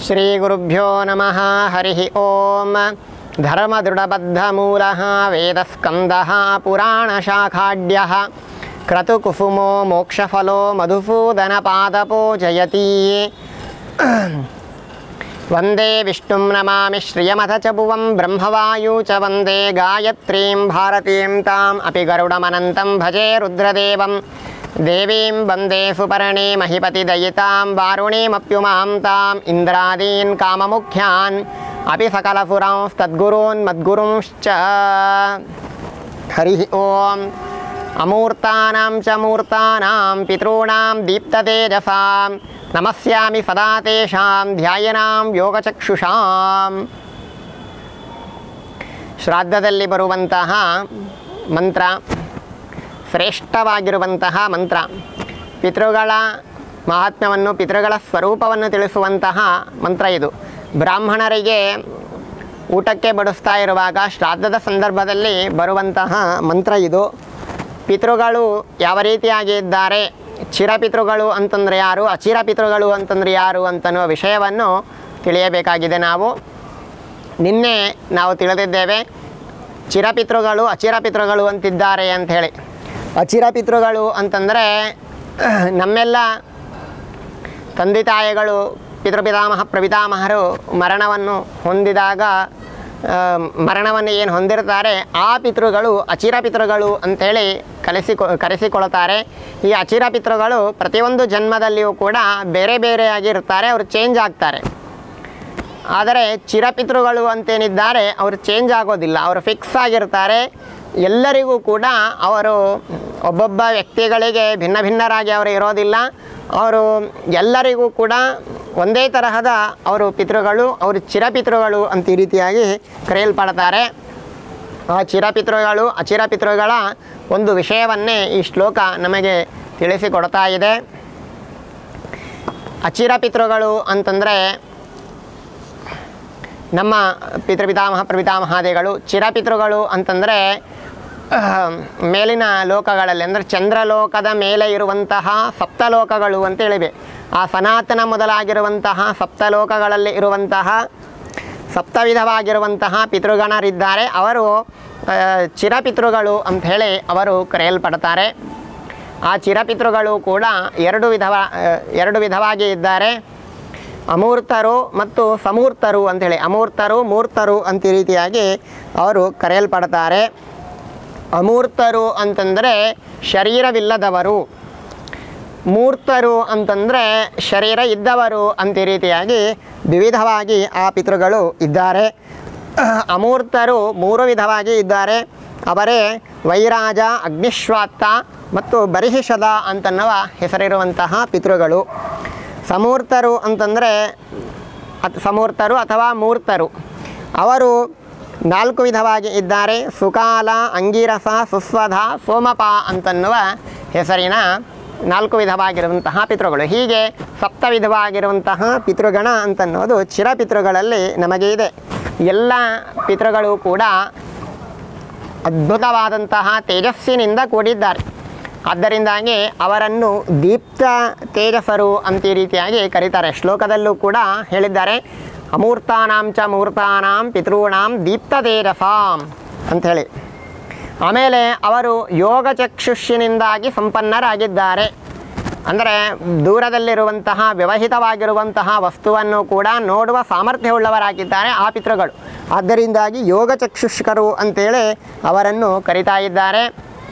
ಶ್ರೀಗುರುಭ್ಯೋ ನಮಃ ಹರಿ ಓಂ ಧರ್ಮದೃಢಬದ್ಧಮೂಲः ವೇದಸ್ಕಂದः ಪುರಾಣಶಾಖಾಢ್ಯः ಕ್ರತುಕುಸುಮೋ ಮೋಕ್ಷಫಲೋ ಮಧುಸೂದನಪಾದಪೋ ಜಯತಿ ವಂದೇ ವಿಷ್ಣುಂ ನಮಾಮಿ ಶ್ರಿಯಮಥ ಚ ಭುವಂ ಬ್ರಹ್ಮವಾಯು ಚ ವಂದೇ ಗಾಯತ್ರೀಂ ಭಾರತೀಂ ತಾಂ ಅಪಿ ಗರುಡಮನಂತಂ ಭಜೆ ರುದ್ರದೇವಂ ದೇವೀಂ ವಂದೇ ಸುಪರ್ಣೇ ಮಹಿಪತಿದಯಿತಾಂ ವಾರುಣೀಮಪ್ಯುಮಾಂ ತಾಂ ಇಂದ್ರಾದೀನ್ ಕಾಮಮುಖ್ಯಾನ್ ಅಪಿ ಸಕಲಸುರಾಂಸ್ತದ್ಗುರೂನ್ ಮದ್ಗುರುಂಶ್ಚ ಹರಿ ಓಂ ಅಮೂರ್ತಾನಾಂ ಚ ಮೂರ್ತಾನಾಂ ಪಿತॄಣಾಂ ದೀಪ್ತತೇಜಸಾಂ ನಮಸ್ಯಾಮಿ ಸದಾ ತೇಷಾಂ ಧ್ಯಾಯನಾಂ ಯೋಗಚಕ್ಷುಷಾಂ ಶ್ರಾದ್ದದಲ್ಲಿ ಬರುವಂತಹ ಮಂತ್ರ ಶ್ರೇಷ್ಠವಾಗಿರುವಂತಹ ಮಂತ್ರ ಪಿತೃಗಳ ಮಹಾತ್ಮ್ಯವನ್ನು ಪಿತೃಗಳ ಸ್ವರೂಪವನ್ನು ತಿಳಿಸುವಂತಹ ಮಂತ್ರ ಇದು ಬ್ರಾಹ್ಮಣರಿಗೆ ಊಟಕ್ಕೆ ಬಡಿಸ್ತಾ ಇರುವಾಗ ಶ್ರಾದ್ದದ ಸಂದರ್ಭದಲ್ಲಿ ಬರುವಂತಹ ಮಂತ್ರ ಇದು ಪಿತೃಗಳು ಯಾವ ರೀತಿಯಾಗಿ ಇದ್ದಾರೆ ಚಿರಪಿತೃಗಳು ಅಂತಂದರೆ ಯಾರು ಅಚಿರಪಿತೃಗಳು ಅಂತಂದರೆ ಯಾರು ಅಂತನ್ನುವ ವಿಷಯವನ್ನು ತಿಳಿಯಬೇಕಾಗಿದೆ ನಾವು ನಿನ್ನೆ ನಾವು ತಿಳಿದಿದ್ದೇವೆ ಚಿರಪಿತೃಗಳು ಅಚಿರಪಿತೃಗಳು ಅಂತಿದ್ದಾರೆ ಅಂಥೇಳಿ ಅಚಿರಪಿತೃಗಳು ಅಂತಂದರೆ ನಮ್ಮೆಲ್ಲ ತಂದೆ ತಾಯಿಗಳು ಪಿತೃಪಿತಾಮಹ ಪ್ರಪಿತಾಮಹರು ಮರಣವನ್ನು ಹೊಂದಿದಾಗ ಆ, ಮರಣವನ್ನು ಏನು ಹೊಂದಿರ್ತಾರೆ ಆ ಪಿತೃಗಳು ಅಚಿರ ಪಿತೃಗಳು ಅಂಥೇಳಿ ಕಲಿಸಿಕೊ ಕರೆಸಿಕೊಳ್ತಾರೆ ಈ ಅಚಿರ ಪಿತೃಗಳು ಪ್ರತಿಯೊಂದು ಜನ್ಮದಲ್ಲಿಯೂ ಕೂಡ ಬೇರೆ ಬೇರೆಯಾಗಿರ್ತಾರೆ ಅವರು ಚೇಂಜ್ ಆಗ್ತಾರೆ ಆದರೆ ಚಿರಪಿತೃಗಳು ಅಂತೇನಿದ್ದಾರೆ ಅವರು ಚೇಂಜ್ ಆಗೋದಿಲ್ಲ ಅವರು ಫಿಕ್ಸ್ ಆಗಿರ್ತಾರೆ ಎಲ್ಲರಿಗೂ ಕೂಡ ಅವರು ಒಬ್ಬೊಬ್ಬ ವ್ಯಕ್ತಿಗಳಿಗೆ ಭಿನ್ನ ಭಿನ್ನರಾಗಿ ಅವರು ಇರೋದಿಲ್ಲ ಅವರು ಎಲ್ಲರಿಗೂ ಕೂಡ ಒಂದೇ ತರಹದ ಅವರು ಪಿತೃಗಳು ಅವರು ಚಿರಪಿತೃಗಳು ಅಂತ ಈ ರೀತಿಯಾಗಿ ಕರೆಯಲ್ಪಡ್ತಾರೆ ಆ ಚಿರಪಿತೃಗಳು ಅಚಿರಪಿತೃಗಳ ಒಂದು ವಿಷಯವನ್ನೇ ಈ ಶ್ಲೋಕ ನಮಗೆ ತಿಳಿಸಿಕೊಡ್ತಾ ಇದೆ ಅಚಿರಪಿತೃಗಳು ಅಂತಂದರೆ ನಮ್ಮ ಪಿತೃಪಿತಾಮಹ ಪ್ರಪಿತಾಮಹಾದಿಗಳು ಚಿರಪಿತೃಗಳು ಅಂತಂದರೆ ಅಹ್, ಮೇಲಿನ ಲೋಕಗಳಲ್ಲಿ ಅಂದರೆ ಚಂದ್ರಲೋಕದ ಮೇಲೆ ಇರುವಂತಹ ಸಪ್ತಲೋಕಗಳು ಅಂತ ಹೇಳಿವೆ ಆ ಸನಾತನ ಮೊದಲಾಗಿರುವಂತಹ ಸಪ್ತಲೋಕಗಳಲ್ಲಿ ಇರುವಂತಹ ಸಪ್ತವಿಧವಾಗಿರುವಂತಹ ಪಿತೃಗಣರಿದ್ದಾರೆ ಅವರು ಅಹ್, ಚಿರಪಿತೃಗಳು ಅಂಥೇಳಿ ಅವರು ಕರೆಯಲ್ಪಡ್ತಾರೆ ಆ ಚಿರಪಿತೃಗಳು ಕೂಡ ಎರಡು ವಿಧವ ಅಹ್, ಎರಡು ವಿಧವಾಗಿ ಇದ್ದಾರೆ ಅಮೂರ್ತರು ಮತ್ತು ಸಮೂರ್ತರು ಅಂಥೇಳಿ ಅಮೂರ್ತರು ಮೂರ್ತರು ಅಂತ ಈ ರೀತಿಯಾಗಿ ಅವರು ಕರೆಯಲ್ಪಡ್ತಾರೆ ಅಮೂರ್ತರು ಅಂತಂದರೆ ಶರೀರವಿಲ್ಲದವರು ಮೂರ್ತರು ಅಂತಂದರೆ ಶರೀರ ಇದ್ದವರು ಅಂತ ಈ ರೀತಿಯಾಗಿ ವಿವಿಧವಾಗಿ ಆ ಪಿತೃಗಳು ಇದ್ದಾರೆ ಅಮೂರ್ತರು ಮೂರು ವಿಧವಾಗಿ ಇದ್ದಾರೆ ಅವರೇ ವೈರಾಜ ಅಗ್ನಿಶ್ವಾತ್ತ ಮತ್ತು ಬರಿಹಿಷದ ಅಂತನ್ನುವ ಹೆಸರಿರುವಂತಹ ಪಿತೃಗಳು ಸಮೂರ್ತರು ಅಂತಂದರೆ ಅತ್ ಸಮೂರ್ತರು ಅಥವಾ ಮೂರ್ತರು ಅವರು ನಾಲ್ಕು ವಿಧವಾಗಿ ಇದ್ದಾರೆ ಸುಕಾಲ ಅಂಗಿರಸ ಸುಸ್ವಧ ಸೋಮಪ ಅಂತನ್ನುವ ಹೆಸರಿನ ನಾಲ್ಕು ವಿಧವಾಗಿರುವಂತಹ ಪಿತೃಗಳು ಹೀಗೆ ಸಪ್ತ ವಿಧವಾಗಿರುವಂತಹ ಪಿತೃಗಣ ಅಂತನ್ನೋದು ಚಿರಪಿತೃಗಳಲ್ಲಿ ನಮಗೆ ಇದೆ ಎಲ್ಲ ಪಿತೃಗಳು ಕೂಡ ಅದ್ಭುತವಾದಂತಹ ತೇಜಸ್ಸಿನಿಂದ ಕೂಡಿದ್ದಾರೆ ಆದ್ದರಿಂದಾಗಿ ಅವರನ್ನು ದೀಪ್ತ ತೇಜಸ್ಸರು ಅಂತ ಈ ರೀತಿಯಾಗಿ ಕರೀತಾರೆ ಶ್ಲೋಕದಲ್ಲೂ ಕೂಡ ಹೇಳಿದ್ದಾರೆ ಅಮೂರ್ತಾನಾಂ ಚ ಮೂರ್ತಾನಾಂ ಪಿತॄಣಾಂ ದೀಪ್ತ ತೇಜಸಾಂ ಅಂಥೇಳಿ ಆಮೇಲೆ ಅವರು ಯೋಗ ಚಕ್ಷುಷಿನಿಂದಾಗಿ ಸಂಪನ್ನರಾಗಿದ್ದಾರೆ ಅಂದರೆ ದೂರದಲ್ಲಿರುವಂತಹ ವ್ಯವಹಿತವಾಗಿರುವಂತಹ ವಸ್ತುವನ್ನು ಕೂಡ ನೋಡುವ ಸಾಮರ್ಥ್ಯವುಳ್ಳವರಾಗಿದ್ದಾರೆ ಆ ಪಿತೃಗಳು ಆದ್ದರಿಂದಾಗಿ ಯೋಗ ಚಕ್ಷುಷ್ಕರು ಅಂತೇಳಿ ಅವರನ್ನು ಕರಿತಾ ಇದ್ದಾರೆ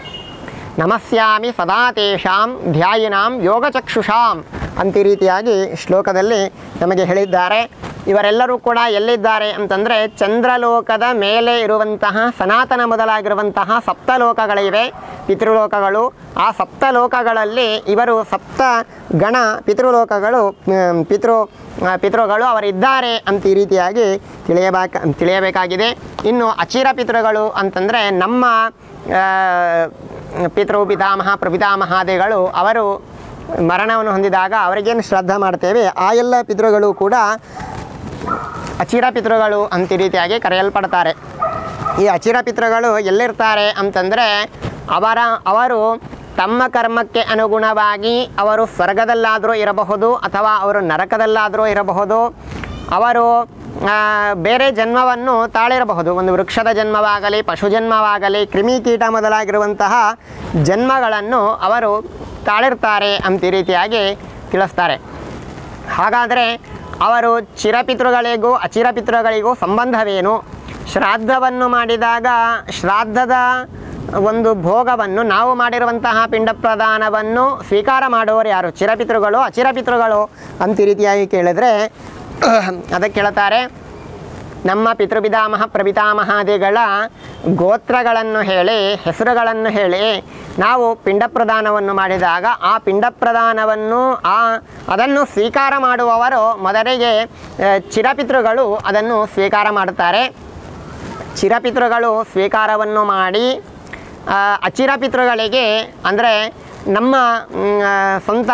ನಮಸ್ಯಾಮಿ ಸದಾ ತೇಷಾಂ ಧ್ಯಾಯಿನಾಂ ಯೋಗಚಕ್ಷುಷಾಂ ಅಂತ ಈ ರೀತಿಯಾಗಿ ಶ್ಲೋಕದಲ್ಲಿ ನಮಗೆ ಹೇಳಿದ್ದಾರೆ ಇವರೆಲ್ಲರೂ ಕೂಡ ಎಲ್ಲಿದ್ದಾರೆ ಅಂತಂದರೆ ಚಂದ್ರಲೋಕದ ಮೇಲೆ ಇರುವಂತಹ ಸನಾತನ ಮೊದಲಾಗಿರುವಂತಹ ಸಪ್ತಲೋಕಗಳಿವೆ ಪಿತೃಲೋಕಗಳು ಆ ಸಪ್ತಲೋಕಗಳಲ್ಲಿ ಇವರು ಸಪ್ತ ಗಣ ಪಿತೃಲೋಕಗಳು ಮ್, ಪಿತೃ ಆ, ಪಿತೃಗಳು ಅವರಿದ್ದಾರೆ ಅಂತ ಈ ರೀತಿಯಾಗಿ ತಿಳಿಯಬೇಕ ತಿಳಿಯಬೇಕಾಗಿದೆ ಇನ್ನು ಅಚಿರ ಪಿತೃಗಳು ಅಂತಂದರೆ ನಮ್ಮ ಆ, ಪಿತೃ ಪಿತಾಮಹ ಪ್ರಪಿತಾಮಹಾದಿಗಳು ಅವರು ಮರಣವನ್ನು ಹೊಂದಿದಾಗ ಅವರಿಗೇನು ಶ್ರದ್ಧೆ ಮಾಡ್ತೇವೆ ಆ ಎಲ್ಲ ಪಿತೃಗಳು ಕೂಡ ಅಚಿರ ಪಿತೃಗಳು ಅಂತ ಈ ರೀತಿಯಾಗಿ ಕರೆಯಲ್ಪಡ್ತಾರೆ ಈ ಅಚಿರ ಪಿತೃಗಳು ಎಲ್ಲಿರ್ತಾರೆ ಅಂತಂದರೆ ಅವರ ಅವರು ತಮ್ಮ ಕರ್ಮಕ್ಕೆ ಅನುಗುಣವಾಗಿ ಅವರು ಸ್ವರ್ಗದಲ್ಲಾದರೂ ಇರಬಹುದು ಅಥವಾ ಅವರು ನರಕದಲ್ಲಾದರೂ ಇರಬಹುದು ಅವರು ಆ, ಬೇರೆ ಜನ್ಮವನ್ನು ತಾಳಿರಬಹುದು ಒಂದು ವೃಕ್ಷದ ಜನ್ಮವಾಗಲಿ ಪಶು ಜನ್ಮವಾಗಲಿ ಕ್ರಿಮಿಕೀಟ ಮೊದಲಾಗಿರುವಂತಹ ಜನ್ಮಗಳನ್ನು ಅವರು ತಾಳಿರ್ತಾರೆ ಅಂತ ಈ ರೀತಿಯಾಗಿ ತಿಳಿಸ್ತಾರೆ ಹಾಗಾದರೆ ಅವರು ಚಿರಪಿತೃಗಳಿಗೂ ಅಚಿರಪಿತೃಗಳಿಗೂ ಸಂಬಂಧವೇನು ಶ್ರಾದ್ದವನ್ನು ಮಾಡಿದಾಗ ಶ್ರಾದ್ದದ ಒಂದು ಭೋಗವನ್ನು ನಾವು ಮಾಡಿರುವಂತಹ ಪಿಂಡ ಪ್ರದಾನವನ್ನು ಸ್ವೀಕಾರ ಮಾಡುವವರು ಯಾರು ಚಿರಪಿತೃಗಳು ಅಚಿರಪಿತೃಗಳು ಅಂತ ಈ ರೀತಿಯಾಗಿ ಕೇಳಿದ್ರೆ ಅದಕ್ಕೆ ಕೇಳ್ತಾರೆ ನಮ್ಮ ಪಿತೃಪಿತಾಮಹ ಪ್ರಪಿತಾಮಹಾದಿಗಳ ಗೋತ್ರಗಳನ್ನು ಹೇಳಿ ಹೆಸರುಗಳನ್ನು ಹೇಳಿ ನಾವು ಪಿಂಡ ಪ್ರದಾನವನ್ನು ಮಾಡಿದಾಗ ಆ ಪಿಂಡ ಪ್ರದಾನವನ್ನು ಆ ಅದನ್ನು ಸ್ವೀಕಾರ ಮಾಡುವವರು ಮೊದಲಿಗೆ ಆ, ಚಿರಪಿತೃಗಳು ಅದನ್ನು ಸ್ವೀಕಾರ ಮಾಡುತ್ತಾರೆ ಚಿರಪಿತೃಗಳು ಸ್ವೀಕಾರವನ್ನು ಮಾಡಿ ಆ, ಅಚಿರಪಿತೃಗಳಿಗೆ ಅಂದರೆ ನಮ್ಮ ಮ್, ಆ, ಸ್ವಂತ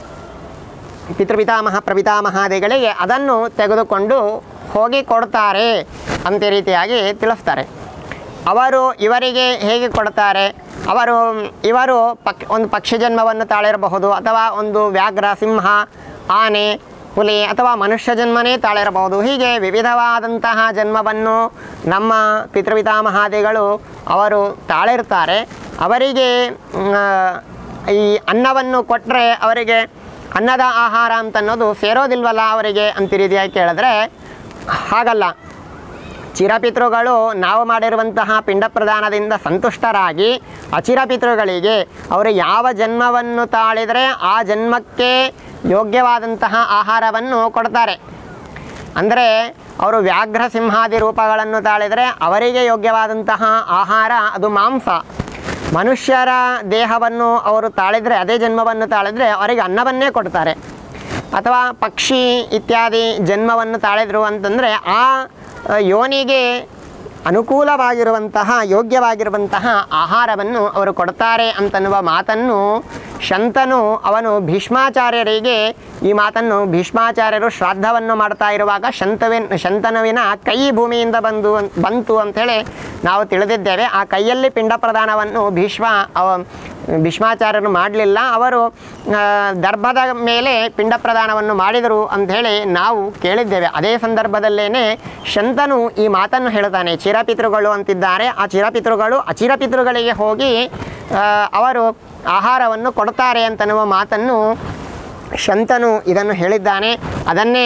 ಪಿತೃಪಿತಾಮಹ ಪ್ರಪಿತಾಮಹಾದಿಗಳಿಗೆ ಅದನ್ನು ತೆಗೆದುಕೊಂಡು ಹೋಗಿ ಕೊಡ್ತಾರೆ ಅಂತ ಈ ರೀತಿಯಾಗಿ ತಿಳಿಸ್ತಾರೆ ಅವರು ಇವರಿಗೆ ಹೇಗೆ ಕೊಡ್ತಾರೆ ಅವರು ಇವರು ಪಕ್ ಒಂದು ಪಕ್ಷಿ ಜನ್ಮವನ್ನು ತಾಳಿರಬಹುದು ಅಥವಾ ಒಂದು ವ್ಯಾಘ್ರ ಸಿಂಹ ಆನೆ ಹುಲಿ ಅಥವಾ ಮನುಷ್ಯ ಜನ್ಮನೇ ತಾಳಿರಬಹುದು ಹೀಗೆ ವಿವಿಧವಾದಂತಹ ಜನ್ಮವನ್ನು ನಮ್ಮ ಪಿತೃಪಿತಾಮಹಾದಿಗಳು ಅವರು ತಾಳಿರ್ತಾರೆ ಅವರಿಗೆ ಮ್, ಆ, ಈ ಅನ್ನವನ್ನು ಕೊಟ್ಟರೆ ಅವರಿಗೆ ಅನ್ನದ ಆಹಾರ ಅಂತ ಅನ್ನೋದು ಸೇರೋದಿಲ್ವಲ್ಲ ಅವರಿಗೆ ಅಂತ ಈ ರೀತಿಯಾಗಿ ಕೇಳಿದ್ರೆ ಹಾಗಲ್ಲ ಚಿರಪಿತೃಗಳು ನಾವು ಮಾಡಿರುವಂತಹ ಪಿಂಡ ಪ್ರದಾನದಿಂದ ಸಂತುಷ್ಟರಾಗಿ ಅಚಿರಪಿತೃಗಳಿಗೆ ಅವರು ಯಾವ ಜನ್ಮವನ್ನು ತಾಳಿದರೆ ಆ ಜನ್ಮಕ್ಕೆ ಯೋಗ್ಯವಾದಂತಹ ಆಹಾರವನ್ನು ಕೊಡ್ತಾರೆ ಅಂದರೆ ಅವರು ವ್ಯಾಘ್ರ ಸಿಂಹಾದಿ ರೂಪಗಳನ್ನು ತಾಳಿದರೆ ಅವರಿಗೆ ಯೋಗ್ಯವಾದಂತಹ ಆಹಾರ ಅದು ಮಾಂಸ ಮನುಷ್ಯರ ದೇಹವನ್ನು ಅವರು ತಾಳಿದರೆ ಅದೇ ಜನ್ಮವನ್ನು ತಾಳಿದರೆ ಅವರಿಗೆ ಅನ್ನವನ್ನೇ ಕೊಡ್ತಾರೆ ಅಥವಾ ಪಕ್ಷಿ ಇತ್ಯಾದಿ ಜನ್ಮವನ್ನು ತಾಳಿದ್ರು ಅಂತಂದರೆ ಆ ಅ, ಯೋನಿಗೆ ಅನುಕೂಲವಾಗಿರುವಂತಹ ಯೋಗ್ಯವಾಗಿರುವಂತಹ ಆಹಾರವನ್ನು ಅವರು ಕೊಡ್ತಾರೆ ಅಂತನ್ನುವ ಮಾತನ್ನು ಶಂತನು ಅವನು ಭೀಷ್ಮಾಚಾರ್ಯರಿಗೆ ಈ ಮಾತನ್ನು ಭೀಷ್ಮಾಚಾರ್ಯರು ಶ್ರಾದ್ದವನ್ನು ಮಾಡ್ತಾ ಇರುವಾಗ ಶಂತವಿನ ಶಂತನುವಿನ ಕೈ ಭೂಮಿಯಿಂದ ಬಂದು ಬಂತು ಅಂಥೇಳಿ ನಾವು ತಿಳಿದಿದ್ದೇವೆ ಆ ಕೈಯಲ್ಲಿ ಪಿಂಡ ಪ್ರದಾನವನ್ನು ಭೀಷ್ಮ ಅವ ಭೀಷ್ಮಾಚಾರ್ಯರು ಮಾಡಲಿಲ್ಲ ಅವರು ಆ, ದರ್ಭದ ಮೇಲೆ ಪಿಂಡ ಪ್ರದಾನವನ್ನು ಮಾಡಿದರು ಅಂಥೇಳಿ ನಾವು ಕೇಳಿದ್ದೇವೆ ಅದೇ ಸಂದರ್ಭದಲ್ಲೇನೆ ಶಂತನು ಈ ಮಾತನ್ನು ಹೇಳ್ತಾನೆ ಚಿರಪಿತೃಗಳು ಅಂತಿದ್ದಾರೆ ಆ ಚಿರಪಿತೃಗಳು ಅಚಿರಪಿತೃಗಳಿಗೆ ಹೋಗಿ ಆ, ಅವರು ಆಹಾರವನ್ನು ಕೊಡ್ತಾರೆ ಅಂತನ್ನುವ ಮಾತನ್ನು ಶಂತನು ಇದನ್ನು ಹೇಳಿದ್ದಾನೆ ಅದನ್ನೇ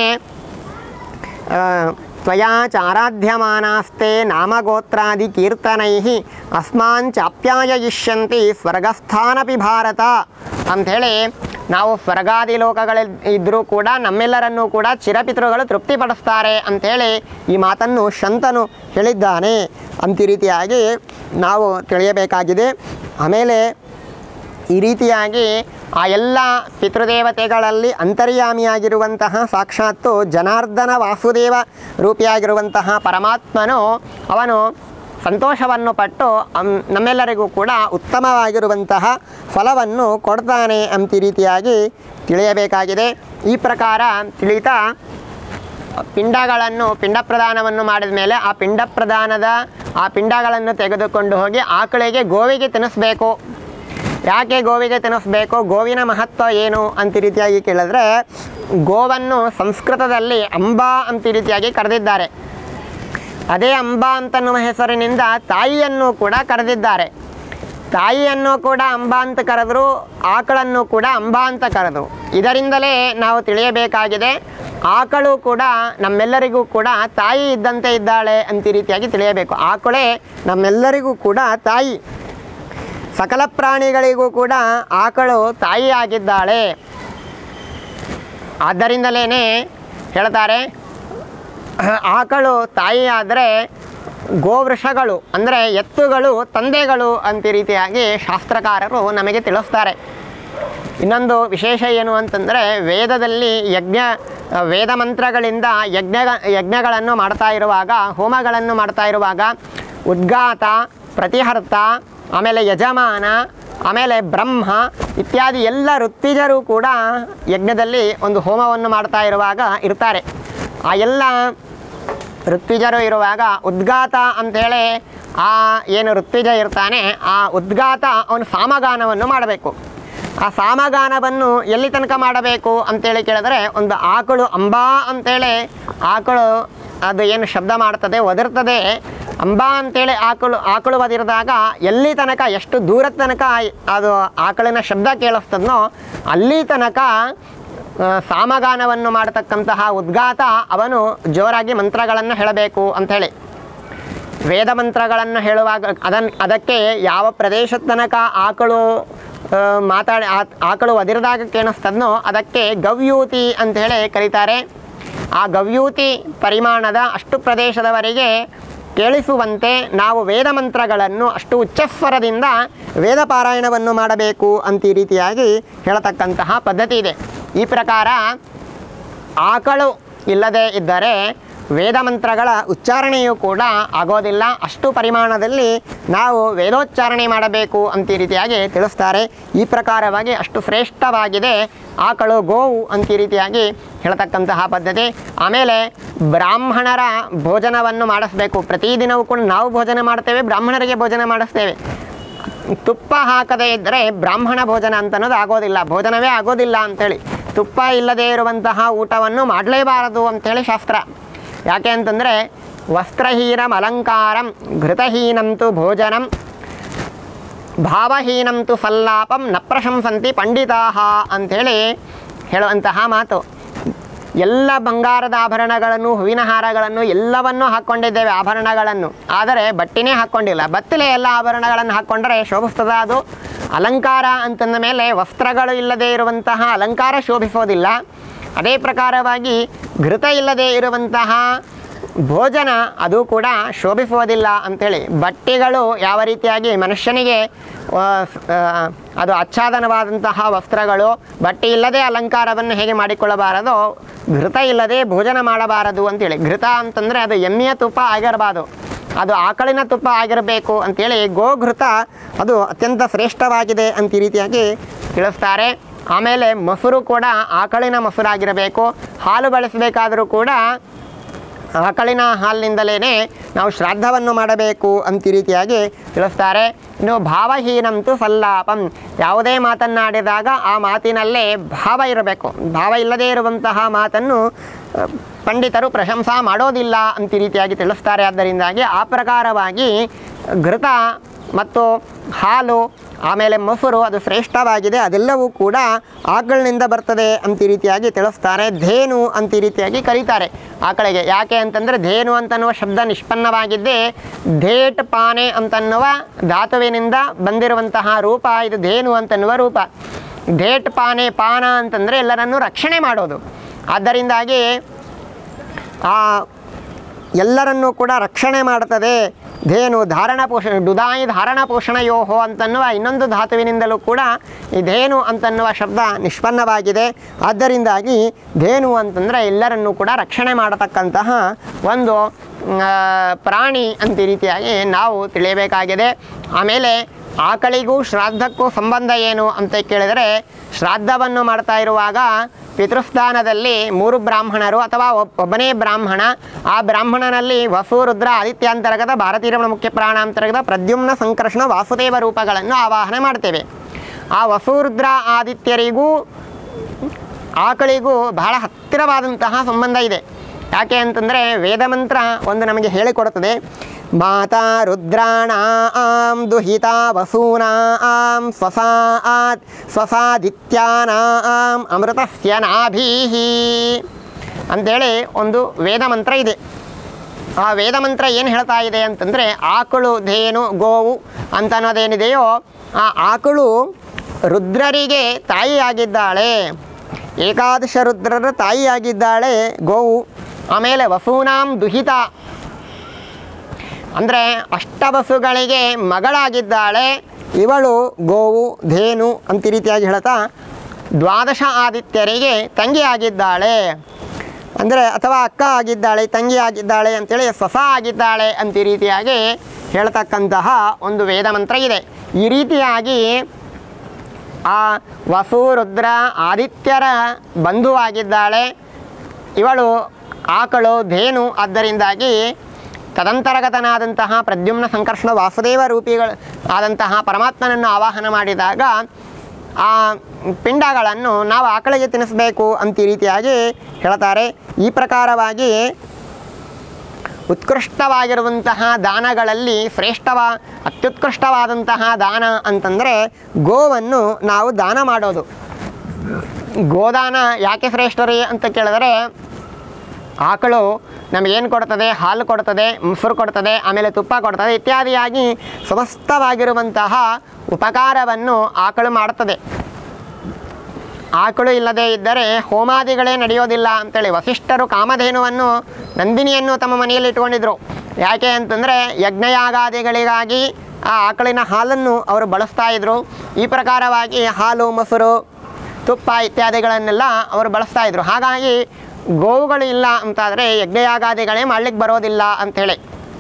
ಆ, ತ್ವಯಾ ಚಾರಾಧ್ಯಮಾನಾಸ್ತೆ ನಾಮಗೋತ್ರಾದಿ ಕೀರ್ತನೈ ಅಸ್ಮಾಂಚಾಪ್ಯಾಯಯಿಷ್ಯಂತಿ ಸ್ವರ್ಗಸ್ಥಾನಪಿ ಭಾರತ ಅಂಥೇಳಿ ನಾವು ಸ್ವರ್ಗಾದಿ ಲೋಕಗಳಲ್ಲಿ ಇದ್ದರೂ ಕೂಡ ನಮ್ಮೆಲ್ಲರನ್ನೂ ಕೂಡ ಚಿರಪಿತೃಗಳು ತೃಪ್ತಿಪಡಿಸ್ತಾರೆ ಅಂಥೇಳಿ ಈ ಮಾತನ್ನು ಶಂತನು ಹೇಳಿದ್ದಾನೆ ಅಂತ ಈ ರೀತಿಯಾಗಿ ನಾವು ತಿಳಿಯಬೇಕಾಗಿದೆ ಆಮೇಲೆ ಈ ರೀತಿಯಾಗಿ ಆ ಎಲ್ಲ ಪಿತೃದೇವತೆಗಳಲ್ಲಿ ಅಂತರ್ಯಾಮಿಯಾಗಿರುವಂತಹ ಸಾಕ್ಷಾತ್ತು ಜನಾರ್ದನ ವಾಸುದೇವ ರೂಪಿಯಾಗಿರುವಂತಹ ಪರಮಾತ್ಮನು ಅವನು ಸಂತೋಷವನ್ನು ಪಟ್ಟು ಅಮ್- ನಮ್ಮೆಲ್ಲರಿಗೂ ಕೂಡ ಉತ್ತಮವಾಗಿರುವಂತಹ ಫಲವನ್ನು ಕೊಡ್ತಾನೆ ಅಂತ ಈ ರೀತಿಯಾಗಿ ತಿಳಿಯಬೇಕಾಗಿದೆ ಈ ಪ್ರಕಾರ ತಿಳಿತಾ ಪಿಂಡಗಳನ್ನು ಪಿಂಡ ಪ್ರದಾನವನ್ನು ಮಾಡಿದ ಮೇಲೆ ಆ ಪಿಂಡ ಪ್ರದಾನದ ಆ ಪಿಂಡಗಳನ್ನು ತೆಗೆದುಕೊಂಡು ಹೋಗಿ ಆಕಳಿಗೆ ಗೋವಿಗೆ ತಿನ್ನಿಸ್ಬೇಕು ಯಾಕೆ ಗೋವಿಗೆ ತಿನ್ನಿಸ್ಬೇಕು ಗೋವಿನ ಮಹತ್ವ ಏನು ಅಂತ ಈ ರೀತಿಯಾಗಿ ಕೇಳಿದ್ರೆ ಗೋವನ್ನು ಸಂಸ್ಕೃತದಲ್ಲಿ ಅಂಬಾ ಅಂತ ಈ ರೀತಿಯಾಗಿ ಕರೆದಿದ್ದಾರೆ ಅದೇ ಅಂಬಾ ಅಂತನ್ನುವ ಹೆಸರಿನಿಂದ ತಾಯಿಯನ್ನು ಕೂಡ ಕರೆದಿದ್ದಾರೆ ತಾಯಿಯನ್ನು ಕೂಡ ಅಂಬಾ ಅಂತ ಕರೆದ್ರು ಆಕಳನ್ನು ಕೂಡ ಅಂಬಾ ಅಂತ ಕರೆದ್ರು ಇದರಿಂದಲೇ ನಾವು ತಿಳಿಯಬೇಕಾಗಿದೆ ಆಕಳು ಕೂಡ ನಮ್ಮೆಲ್ಲರಿಗೂ ಕೂಡ ತಾಯಿ ಇದ್ದಂತೆ ಇದ್ದಾಳೆ ಅಂತ ಈ ರೀತಿಯಾಗಿ ತಿಳಿಯಬೇಕು ಆಕಳೇ ನಮ್ಮೆಲ್ಲರಿಗೂ ಕೂಡ ತಾಯಿ ಸಕಲ ಪ್ರಾಣಿಗಳಿಗೂ ಕೂಡ ಆಕಳು ತಾಯಿ ಆಗಿದ್ದಾಳೆ ಆದ್ದರಿಂದಲೇ ಹೇಳ್ತಾರೆ ಆಕಳು ತಾಯಿ ಆದರೆ ಗೋವೃಷಗಳು ಅಂದರೆ ಎತ್ತುಗಳು ತಂದೆಗಳು ಅಂತ ಈ ರೀತಿಯಾಗಿ ಶಾಸ್ತ್ರಕಾರರು ನಮಗೆ ತಿಳಿಸ್ತಾರೆ ಇನ್ನೊಂದು ವಿಶೇಷ ಏನು ಅಂತಂದರೆ ವೇದದಲ್ಲಿ ಯಜ್ಞ ವೇದ ಮಂತ್ರಗಳಿಂದ ಯಜ್ಞ ಯಜ್ಞಗಳನ್ನು ಮಾಡ್ತಾ ಇರುವಾಗ ಹೋಮಗಳನ್ನು ಮಾಡ್ತಾ ಇರುವಾಗ ಉದ್ಗಾತ ಪ್ರತಿಹರ್ತ ಆಮೇಲೆ ಯಜಮಾನ ಆಮೇಲೆ ಬ್ರಹ್ಮ ಇತ್ಯಾದಿ ಎಲ್ಲ ಋತ್ವಿಜರು ಕೂಡ ಯಜ್ಞದಲ್ಲಿ ಒಂದು ಹೋಮವನ್ನು ಮಾಡ್ತಾ ಇರುವಾಗ ಇರ್ತಾರೆ ಆ ಎಲ್ಲ ಋತ್ವಿಜರು ಇರುವಾಗ ಉದ್ಗಾತ ಅಂಥೇಳಿ ಆ ಏನು ಋತ್ವಿಜ ಇರ್ತಾನೆ ಆ ಉದ್ಗಾತ ಅವನು ಸಾಮಗಾನವನ್ನು ಮಾಡಬೇಕು ಆ ಸಾಮಗಾನವನ್ನು ಎಲ್ಲಿ ತನಕ ಮಾಡಬೇಕು ಅಂತೇಳಿ ಕೇಳಿದ್ರೆ ಒಂದು ಆಕಳು ಅಂಬಾ ಅಂತೇಳಿ ಆಕಳು ಅದು ಏನು ಶಬ್ದ ಮಾಡ್ತದೆ ಒದರ್ತದೆ ಅಂಬಾ ಅಂತೇಳಿ ಆಕಳು ಆಕಳು ಒದಿರಿದಾಗ ಎಲ್ಲಿ ತನಕ ಎಷ್ಟು ದೂರದ ತನಕ ಅದು ಆಕಳಿನ ಶಬ್ದ ಕೇಳಿಸ್ತದನೋ ಅಲ್ಲಿ ತನಕ ಆ, ಸಾಮಗಾನವನ್ನು ಮಾಡತಕ್ಕಂತಹ ಉದ್ಗಾತ ಅವನು ಜೋರಾಗಿ ಮಂತ್ರಗಳನ್ನು ಹೇಳಬೇಕು ಅಂಥೇಳಿ ವೇದ ಮಂತ್ರಗಳನ್ನು ಹೇಳುವಾಗ ಅದನ್ ಅದಕ್ಕೆ ಯಾವ ಪ್ರದೇಶದ ತನಕ ಆಕಳು ಆ, ಮಾತಾಡಿ ಆ- ಆಕಳು ಒದಿರಿದಾಗ ಕೇಳಿಸ್ತದನೋ ಅದಕ್ಕೆ ಗವ್ಯೂತಿ ಅಂಥೇಳಿ ಕರೀತಾರೆ ಆ ಗವ್ಯೂತಿ ಪರಿಮಾಣದ ಅಷ್ಟು ಪ್ರದೇಶದವರೆಗೆ ಕೇಳಿಸುವಂತೆ ನಾವು ವೇದ ಮಂತ್ರಗಳನ್ನು ಅಷ್ಟು ಉಚ್ಚಸ್ವರದಿಂದ ವೇದ ಪಾರಾಯಣವನ್ನು ಮಾಡಬೇಕು ಅಂತ ಈ ರೀತಿಯಾಗಿ ಹೇಳತಕ್ಕಂತಹ ಪದ್ಧತಿ ಇದೆ ಈ ಪ್ರಕಾರ ಆಕಳು ಇಲ್ಲದೆ ಇದ್ದರೆ ವೇದ ಮಂತ್ರಗಳ ಉಚ್ಚಾರಣೆಯೂ ಕೂಡ ಆಗೋದಿಲ್ಲ ಅಷ್ಟು ಪರಿಮಾಣದಲ್ಲಿ ನಾವು ವೇದೋಚ್ಚಾರಣೆ ಮಾಡಬೇಕು ಅಂತ ಈ ರೀತಿಯಾಗಿ ತಿಳಿಸ್ತಾರೆ ಈ ಪ್ರಕಾರವಾಗಿ ಅಷ್ಟು ಶ್ರೇಷ್ಠವಾಗಿದೆ ಆಕಳು ಗೋವು ಅಂತ ಈ ರೀತಿಯಾಗಿ ಹೇಳ್ತಕ್ಕಂತಹ ಪದ್ಧತಿ ಆಮೇಲೆ ಬ್ರಾಹ್ಮಣರ ಭೋಜನವನ್ನು ಮಾಡಿಸ್ಬೇಕು ಪ್ರತಿದಿನವೂ ಕೂಡ ನಾವು ಭೋಜನ ಮಾಡ್ತೇವೆ ಬ್ರಾಹ್ಮಣರಿಗೆ ಭೋಜನ ಮಾಡಿಸ್ತೇವೆ ತುಪ್ಪ ಹಾಕದೇ ಇದ್ದರೆ ಬ್ರಾಹ್ಮಣ ಭೋಜನ ಅಂತ ಅನ್ನೋದು ಆಗೋದಿಲ್ಲ ಭೋಜನವೇ ಆಗೋದಿಲ್ಲ ಅಂಥೇಳಿ ತುಪ್ಪ ಇಲ್ಲದೇ ಇರುವಂತಹ ಊಟವನ್ನು ಮಾಡಲೇಬಾರದು ಅಂಥೇಳಿ ಶಾಸ್ತ್ರ ಯಾಕೆ ಅಂತಂದರೆ ವಸ್ತ್ರಹೀನಂ ಅಲಂಕಾರಂ ಘೃತಹೀನಂತು ಭೋಜನಂ ಭಾವಹೀನಂತು ಸಲ್ಲಾಪಂ ನ ಪ್ರಶಂಸಂತಿ ಪಂಡಿತಾಹ ಅಂಥೇಳಿ ಹೇಳುವಂತಹ ಮಾತು ಎಲ್ಲ ಬಂಗಾರದ ಆಭರಣಗಳನ್ನು ಹೂವಿನ ಹಾರಗಳನ್ನು ಎಲ್ಲವನ್ನೂ ಹಾಕ್ಕೊಂಡಿದ್ದೇವೆ ಆಭರಣಗಳನ್ನು ಆದರೆ ಬಟ್ಟಿನೇ ಹಾಕ್ಕೊಂಡಿಲ್ಲ ಬತ್ತಲೆ ಎಲ್ಲ ಆಭರಣಗಳನ್ನು ಹಾಕ್ಕೊಂಡ್ರೆ ಶೋಭಿಸ್ತದ ಅದು ಅಲಂಕಾರ ಅಂತಂದ ಮೇಲೆ ವಸ್ತ್ರಗಳು ಇಲ್ಲದೆ ಇರುವಂತಹ ಅಲಂಕಾರ ಶೋಭಿಸೋದಿಲ್ಲ ಅದೇ ಪ್ರಕಾರವಾಗಿ ಘೃತ ಇಲ್ಲದೆ ಇರುವಂತಹ ಭೋಜನ ಅದು ಕೂಡ ಶೋಭಿಸುವುದಿಲ್ಲ ಅಂಥೇಳಿ ಬಟ್ಟೆಗಳು ಯಾವ ರೀತಿಯಾಗಿ ಮನುಷ್ಯನಿಗೆ ಆ, ಸ್- ಆ, ಅದು ಆಚ್ಛಾದನವಾದಂತಹ ವಸ್ತ್ರಗಳು ಬಟ್ಟೆ ಇಲ್ಲದೆ ಅಲಂಕಾರವನ್ನು ಹೇಗೆ ಮಾಡಿಕೊಳ್ಳಬಾರದು ಘೃತ ಇಲ್ಲದೆ ಭೋಜನ ಮಾಡಬಾರದು ಅಂತೇಳಿ ಘೃತ ಅಂತಂದರೆ ಅದು ಎಮ್ಮೆಯ ತುಪ್ಪ ಆಗಿರಬಾರ್ದು ಅದು ಆಕಳಿನ ತುಪ್ಪ ಆಗಿರಬೇಕು ಅಂತೇಳಿ ಗೋಘೃತ ಅದು ಅತ್ಯಂತ ಶ್ರೇಷ್ಠವಾಗಿದೆ ಅಂತ ಈ ರೀತಿಯಾಗಿ ತಿಳಿಸ್ತಾರೆ ಆಮೇಲೆ ಮೊಸರು ಕೂಡ ಆಕಳಿನ ಮೊಸರಾಗಿರಬೇಕು ಹಾಲು ಬಳಸಬೇಕಾದರೂ ಕೂಡ ಆಕಳಿನ ಹಾಲಿನಿಂದಲೇ ನಾವು ಶ್ರಾದ್ದವನ್ನು ಮಾಡಬೇಕು ಅಂತ ಈ ರೀತಿಯಾಗಿ ತಿಳಿಸ್ತಾರೆ ಇನ್ನು ಭಾವಹೀನಂತು ಸಲ್ಲಾಪಂ ಯಾವುದೇ ಮಾತನ್ನಾಡಿದಾಗ ಆ ಮಾತಿನಲ್ಲೇ ಭಾವ ಇರಬೇಕು ಭಾವ ಇಲ್ಲದೇ ಇರುವಂತಹ ಮಾತನ್ನು ಅಹ್, ಪಂಡಿತರು ಪ್ರಶಂಸಾ ಮಾಡೋದಿಲ್ಲ ಅಂತ ಈ ರೀತಿಯಾಗಿ ತಿಳಿಸ್ತಾರೆ ಆದ್ದರಿಂದಾಗಿ ಆ ಪ್ರಕಾರವಾಗಿ ಘೃತ ಮತ್ತು ಹಾಲು ಆಮೇಲೆ ಮೊಸರು ಅದು ಶ್ರೇಷ್ಠವಾಗಿದೆ ಅದೆಲ್ಲವೂ ಕೂಡ ಆಕಳಿನಿಂದ ಬರ್ತದೆ ಅಂತ ಈ ರೀತಿಯಾಗಿ ತಿಳಿಸ್ತಾರೆ ಧೇನು ಅಂತ ಈ ರೀತಿಯಾಗಿ ಕರೀತಾರೆ ಆಕಳಿಗೆ ಯಾಕೆ ಅಂತಂದರೆ ಧೇನು ಅಂತನ್ನುವ ಶಬ್ದ ನಿಷ್ಪನ್ನವಾಗಿದ್ದೇ ಧೇಟ್ ಪಾನೆ ಅಂತನ್ನುವ ಧಾತುವಿನಿಂದ ಬಂದಿರುವಂತಹ ರೂಪ ಇದು ಧೇನು ಅಂತನ್ನುವ ರೂಪ ಧೇಟ್ ಪಾನೆ ಪಾನ ಅಂತಂದರೆ ಎಲ್ಲರನ್ನೂ ರಕ್ಷಣೆ ಮಾಡೋದು ಆದ್ದರಿಂದಾಗಿ ಆ ಎಲ್ಲರನ್ನೂ ಕೂಡ ರಕ್ಷಣೆ ಮಾಡ್ತದೆ ಧೇನು ಧಾರಣ ಪೋಷಣ ಡುದಾಯಿ ಧಾರಣ ಪೋಷಣಯೋಹೋ ಅಂತನ್ನುವ ಇನ್ನೊಂದು ಧಾತುವಿನಿಂದಲೂ ಕೂಡ ಈ ಧೇನು ಅಂತನ್ನುವ ಶಬ್ದ ನಿಷ್ಪನ್ನವಾಗಿದೆ ಆದ್ದರಿಂದಾಗಿ ಧೇನು ಅಂತಂದರೆ ಎಲ್ಲರನ್ನೂ ಕೂಡ ರಕ್ಷಣೆ ಮಾಡತಕ್ಕಂತಹ ಒಂದು ಆ, ಪ್ರಾಣಿ ಅಂತ ಈ ರೀತಿಯಾಗಿ ನಾವು ತಿಳಿಯಬೇಕಾಗಿದೆ ಆಮೇಲೆ ಆಕಳಿಗೂ ಶ್ರಾದ್ದಕ್ಕೂ ಸಂಬಂಧ ಏನು ಅಂತ ಕೇಳಿದರೆ ಶ್ರಾದ್ದವನ್ನು ಮಾಡ್ತಾ ಇರುವಾಗ ಪಿತೃಸ್ಥಾನದಲ್ಲಿ ಮೂರು ಬ್ರಾಹ್ಮಣರು ಅಥವಾ ಒಬ್- ಒಬ್ಬನೇ ಬ್ರಾಹ್ಮಣ ಆ ಬ್ರಾಹ್ಮಣನಲ್ಲಿ ವಸು ರುದ್ರ ಆದಿತ್ಯಾಂತರ್ಗತ ಭಾರತೀಯ ಮುಖ್ಯ ಪ್ರಾಣಾಂತರ್ಗತ ಪ್ರದ್ಯುಮ್ನ ಸಂಕರ್ಷಣ ವಾಸುದೇವ ರೂಪಗಳನ್ನು ಆವಾಹನೆ ಮಾಡ್ತೇವೆ ಆ ವಸು ರುದ್ರ ಆದಿತ್ಯರಿಗೂ ಆಕಳಿಗೂ ಬಹಳ ಹತ್ತಿರವಾದಂತಹ ಸಂಬಂಧ ಇದೆ ಯಾಕೆ ಅಂತಂದರೆ ವೇದಮಂತ್ರ ಒಂದು ನಮಗೆ ಹೇಳಿಕೊಡುತ್ತದೆ ಮಾತಾ ರುದ್ರಾಣ ಆಂ ದುಹಿತ ವಸೂನಾ ಆಂ ಸ್ವಸಾತ್ ಸ್ವಸಾದಿತ್ಯಾನ ಆಂ ಅಮೃತಸ್ಯ ನಾಭೀಹಿ ಅಂಥೇಳಿ ಒಂದು ವೇದ ಮಂತ್ರ ಇದೆ ಆ ವೇದ ಮಂತ್ರ ಏನು ಹೇಳ್ತಾ ಇದೆ ಅಂತಂದರೆ ಆಕಳು ಧೇನು ಗೋವು ಅಂತ ಅನ್ನೋದೇನಿದೆಯೋ ಆ ಆಕಳು ರುದ್ರರಿಗೆ ತಾಯಿಯಾಗಿದ್ದಾಳೆ ಏಕಾದಶ ರುದ್ರರ ತಾಯಿಯಾಗಿದ್ದಾಳೆ ಗೋವು ಆಮೇಲೆ ವಸೂನಾಂ ದುಹಿತ ಅಂದರೆ ಅಷ್ಟವಸುಗಳಿಗೆ ಮಗಳಾಗಿದ್ದಾಳೆ ಇವಳು ಗೋವು ಧೇನು ಅಂತ ಈ ರೀತಿಯಾಗಿ ಹೇಳ್ತಾ ದ್ವಾದಶ ಆದಿತ್ಯರಿಗೆ ತಂಗಿಯಾಗಿದ್ದಾಳೆ ಅಂದರೆ ಅಥವಾ ಅಕ್ಕ ಆಗಿದ್ದಾಳೆ ತಂಗಿ ಆಗಿದ್ದಾಳೆ ಅಂತೇಳಿ ಸೊಸ ಆಗಿದ್ದಾಳೆ ಅಂತ ಈ ರೀತಿಯಾಗಿ ಹೇಳ್ತಕ್ಕಂತಹ ಒಂದು ವೇದ ಮಂತ್ರ ಇದೆ ಈ ರೀತಿಯಾಗಿ ಆ ವಸು ರುದ್ರ ಆದಿತ್ಯರ ಬಂಧುವಾಗಿದ್ದಾಳೆ ಇವಳು ಆಕಳು ಧೇನು ಆದ್ದರಿಂದಾಗಿ ತದಂತರ್ಗತನಾದಂತಹ ಪ್ರದ್ಯುಮ್ನ ಸಂಕರ್ಷಣ ವಾಸುದೇವ ರೂಪಿಗಳು ಆದಂತಹ ಪರಮಾತ್ಮನನ್ನು ಆವಾಹನ ಮಾಡಿದಾಗ ಆ ಪಿಂಡಗಳನ್ನು ನಾವು ಆಕಳಿಗೆ ತಿನ್ನಿಸ್ಬೇಕು ಅಂತ ಈ ರೀತಿಯಾಗಿ ಹೇಳ್ತಾರೆ ಈ ಪ್ರಕಾರವಾಗಿ ಉತ್ಕೃಷ್ಟವಾಗಿರುವಂತಹ ದಾನಗಳಲ್ಲಿ ಶ್ರೇಷ್ಠವ ಅತ್ಯುತ್ಕೃಷ್ಟವಾದಂತಹ ದಾನ ಅಂತಂದರೆ ಗೋವನ್ನು ನಾವು ದಾನ ಮಾಡೋದು ಗೋದಾನ ಯಾಕೆ ಶ್ರೇಷ್ಠ ರೀ ಅಂತ ಕೇಳಿದರೆ ಆಕಳು ನಮಗೇನು ಕೊಡ್ತದೆ ಹಾಲು ಕೊಡ್ತದೆ ಮೊಸರು ಕೊಡ್ತದೆ ಆಮೇಲೆ ತುಪ್ಪ ಕೊಡ್ತದೆ ಇತ್ಯಾದಿಯಾಗಿ ಸಮಸ್ತವಾಗಿರುವಂತಹ ಉಪಕಾರವನ್ನು ಆಕಳು ಮಾಡುತ್ತದೆ ಆಕಳು ಇಲ್ಲದೇ ಇದ್ದರೆ ಹೋಮಾದಿಗಳೇ ನಡೆಯೋದಿಲ್ಲ ಅಂತೇಳಿ ವಸಿಷ್ಠರು ಕಾಮಧೇನುವನ್ನು ನಂದಿನಿಯನ್ನು ತಮ್ಮ ಮನೆಯಲ್ಲಿ ಇಟ್ಕೊಂಡಿದ್ರು ಯಾಕೆ ಅಂತಂದರೆ ಯಜ್ಞಯಾಗಾದಿಗಳಿಗಾಗಿ ಆ ಆಕಳಿನ ಹಾಲನ್ನು ಅವರು ಬಳಸ್ತಾ ಇದ್ರು ಈ ಪ್ರಕಾರವಾಗಿ ಹಾಲು ಮೊಸರು ತುಪ್ಪ ಇತ್ಯಾದಿಗಳನ್ನೆಲ್ಲ ಅವರು ಬಳಸ್ತಾ ಇದ್ರು ಹಾಗಾಗಿ ಗೋವುಗಳು ಇಲ್ಲ ಅಂತಾದರೆ ಯಜ್ಞಯಾಗಾದಿಗಳೇ ಮಾಡ್ಲಿಕ್ಕೆ ಬರೋದಿಲ್ಲ ಅಂಥೇಳಿ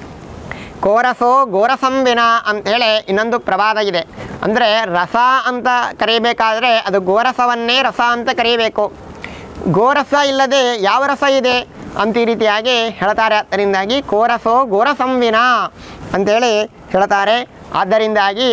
ಕೋರಸೋ ಗೋರಸಂಬಿನ ಅಂಥೇಳಿ ಇನ್ನೊಂದು ಪ್ರವಾದ ಇದೆ ಅಂದರೆ ರಸ ಅಂತ ಕರೀಬೇಕಾದ್ರೆ ಅದು ಗೋರಸವನ್ನೇ ರಸ ಅಂತ ಕರೀಬೇಕು ಗೋರಸ ಇಲ್ಲದೆ ಯಾವ ರಸ ಇದೆ ಅಂತ ಈ ರೀತಿಯಾಗಿ ಹೇಳ್ತಾರೆ ಅದರಿಂದಾಗಿ ಕೋರಸೋ ಗೋರಸಂವಿನ ಅಂಥೇಳಿ ಹೇಳ್ತಾರೆ ಆದ್ದರಿಂದಾಗಿ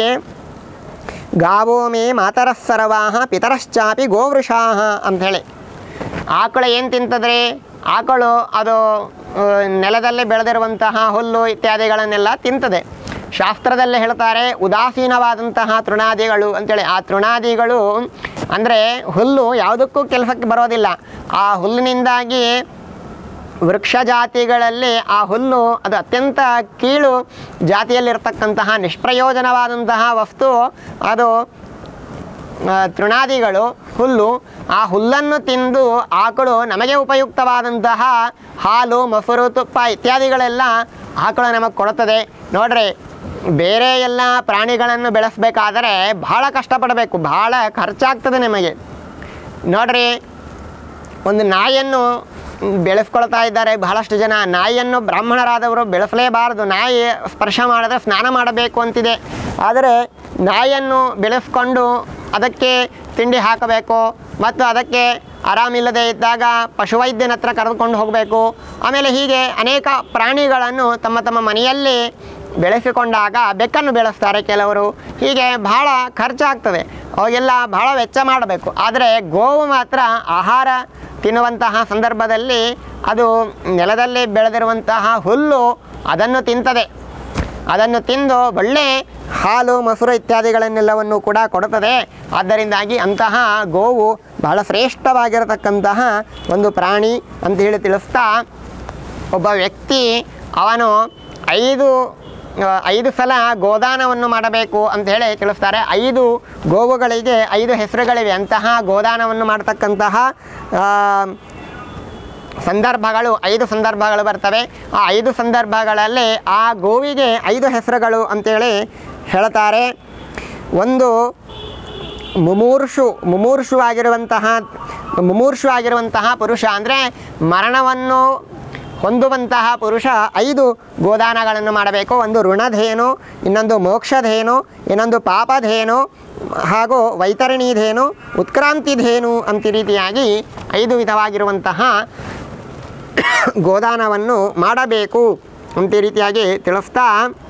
ಗಾವೋ ಮೇ ಮಾತರಃ ಸರ್ವಾಹ ಪಿತರಶ್ಚಾಪಿ ಗೋವೃಷಾಹ ಅಂಥೇಳಿ ಆಕಳು ಏನು ತಿಂತದ್ರಿ ಆಕಳು ಅದು ಆ, ನೆಲದಲ್ಲಿ ಬೆಳೆದಿರುವಂತಹ ಹುಲ್ಲು ಇತ್ಯಾದಿಗಳನ್ನೆಲ್ಲ ತಿಂತದೆ ಶಾಸ್ತ್ರದಲ್ಲಿ ಹೇಳ್ತಾರೆ ಉದಾಸೀನವಾದಂತಹ ತೃಣಾದಿಗಳು ಅಂತೇಳಿ ಆ ತೃಣಾದಿಗಳು ಅಂದರೆ ಹುಲ್ಲು ಯಾವುದಕ್ಕೂ ಕೆಲಸಕ್ಕೆ ಬರೋದಿಲ್ಲ ಆ ಹುಲ್ಲಿನಿಂದಾಗಿ ವೃಕ್ಷ ಜಾತಿಗಳಲ್ಲಿ ಆ ಹುಲ್ಲು ಅದು ಅತ್ಯಂತ ಕೀಳು ಜಾತಿಯಲ್ಲಿರ್ತಕ್ಕಂತಹ ನಿಷ್ಪ್ರಯೋಜನವಾದಂತಹ ವಸ್ತು ಅದು ಆ, ತೃಣಾದಿಗಳು ಹುಲ್ಲು ಆ ಹುಲ್ಲನ್ನು ತಿಂದು ಆಕಳು ನಮಗೆ ಉಪಯುಕ್ತವಾದಂತಹ ಹಾಲು ಮೊಸರು ತುಪ್ಪ ಇತ್ಯಾದಿಗಳೆಲ್ಲ ಆಕಳು ನಮಗೆ ಕೊಡುತ್ತದೆ ನೋಡ್ರಿ ಬೇರೆ ಎಲ್ಲ ಪ್ರಾಣಿಗಳನ್ನು ಬೆಳೆಸಬೇಕಾದರೆ ಬಹಳ ಕಷ್ಟಪಡಬೇಕು ಬಹಳ ಖರ್ಚಾಗ್ತದೆ ನಮಗೆ ನೋಡ್ರಿ ಒಂದು ನಾಯಿಯನ್ನು ಬೆಳೆಸ್ಕೊಳ್ತಾ ಇದ್ದಾರೆ ಬಹಳಷ್ಟು ಜನ ನಾಯಿಯನ್ನು ಬ್ರಾಹ್ಮಣರಾದವರು ಬೆಳೆಸಲೇಬಾರದು ನಾಯಿ ಸ್ಪರ್ಶ ಮಾಡಿದ್ರೆ ಸ್ನಾನ ಮಾಡಬೇಕು ಅಂತಿದೆ ಆದರೆ ನಾಯಿಯನ್ನು ಬೆಳೆಸ್ಕೊಂಡು ಅದಕ್ಕೆ ತಿಂಡಿ ಹಾಕಬೇಕು ಮತ್ತು ಅದಕ್ಕೆ ಆರಾಮಿಲ್ಲದೆ ಇದ್ದಾಗ ಪಶುವೈದ್ಯನ ಹತ್ರ ಕರೆದುಕೊಂಡು ಹೋಗಬೇಕು ಆಮೇಲೆ ಹೀಗೆ ಅನೇಕ ಪ್ರಾಣಿಗಳನ್ನು ತಮ್ಮ ತಮ್ಮ ಮನೆಯಲ್ಲಿ ಬೆಳೆಸಿಕೊಂಡಾಗ ಬೆಕ್ಕನ್ನು ಬೆಳೆಸ್ತಾರೆ ಕೆಲವರು ಹೀಗೆ ಬಹಳ ಖರ್ಚಾಗ್ತದೆ ಅವಾಗೆಲ್ಲ ಬಹಳ ವೆಚ್ಚ ಮಾಡಬೇಕು ಆದರೆ ಗೋವು ಮಾತ್ರ ಆಹಾರ ತಿನ್ನುವಂತಹ ಸಂದರ್ಭದಲ್ಲಿ ಅದು ನೆಲದಲ್ಲಿ ಬೆಳೆದಿರುವಂತಹ ಹುಲ್ಲು ಅದನ್ನು ತಿಂತದೆ ಅದನ್ನು ತಿಂದು ಒಳ್ಳೆ ಹಾಲು ಮೊಸರು ಇತ್ಯಾದಿಗಳನ್ನೆಲ್ಲವನ್ನು ಕೂಡ ಕೊಡುತ್ತದೆ ಆದ್ದರಿಂದಾಗಿ ಅಂತಹ ಗೋವು ಬಹಳ ಶ್ರೇಷ್ಠವಾಗಿರತಕ್ಕಂತಹ ಒಂದು ಪ್ರಾಣಿ ಅಂತ ಹೇಳಿ ತಿಳಿಸ್ತಾ ಒಬ್ಬ ವ್ಯಕ್ತಿ ಅವನು ಐದು ಆ, ಐದು ಸಲ ಗೋದಾನವನ್ನು ಮಾಡಬೇಕು ಅಂತ ಹೇಳಿ ತಿಳಿಸ್ತಾರೆ ಐದು ಗೋವುಗಳಿಗೆ ಐದು ಹೆಸರುಗಳಿವೆ ಅಂತಹ ಗೋದಾನವನ್ನು ಮಾಡ್ತಕ್ಕಂತಹ ಆ, ಸಂದರ್ಭಗಳು ಐದು ಸಂದರ್ಭಗಳು ಬರ್ತವೆ ಆ ಐದು ಸಂದರ್ಭಗಳಲ್ಲಿ ಆ ಗೋವಿಗೆ ಐದು ಹೆಸರುಗಳು ಅಂತೇಳಿ ಹೇಳ್ತಾರೆ ಒಂದು ಮುಮೂರ್ಷು ಮುಮೂರ್ಷು ಆಗಿರುವಂತಹ ಮುಮೂರ್ಷು ಆಗಿರುವಂತಹ ಪುರುಷ ಅಂದರೆ ಮರಣವನ್ನು ಹೊಂದುವಂತಹ ಪುರುಷ ಐದು ಗೋದಾನಗಳನ್ನು ಮಾಡಬೇಕು ಒಂದು ಋಣಧೇನು ಇನ್ನೊಂದು ಮೋಕ್ಷಧೇನು ಇನ್ನೊಂದು ಪಾಪಧೇನು ಹಾಗೂ ವೈತರಣಿಧೇನು ಉತ್ಕ್ರಾಂತಿಧೇನು ಅಂತ ರೀತಿಯಾಗಿ ಐದು ವಿಧವಾಗಿರುವಂತಹ ಗೋದಾನವನ್ನು ಮಾಡಬೇಕು ಅಂತ ಈ ರೀತಿಯಾಗಿ ತಿಳಿಸ್ತಾ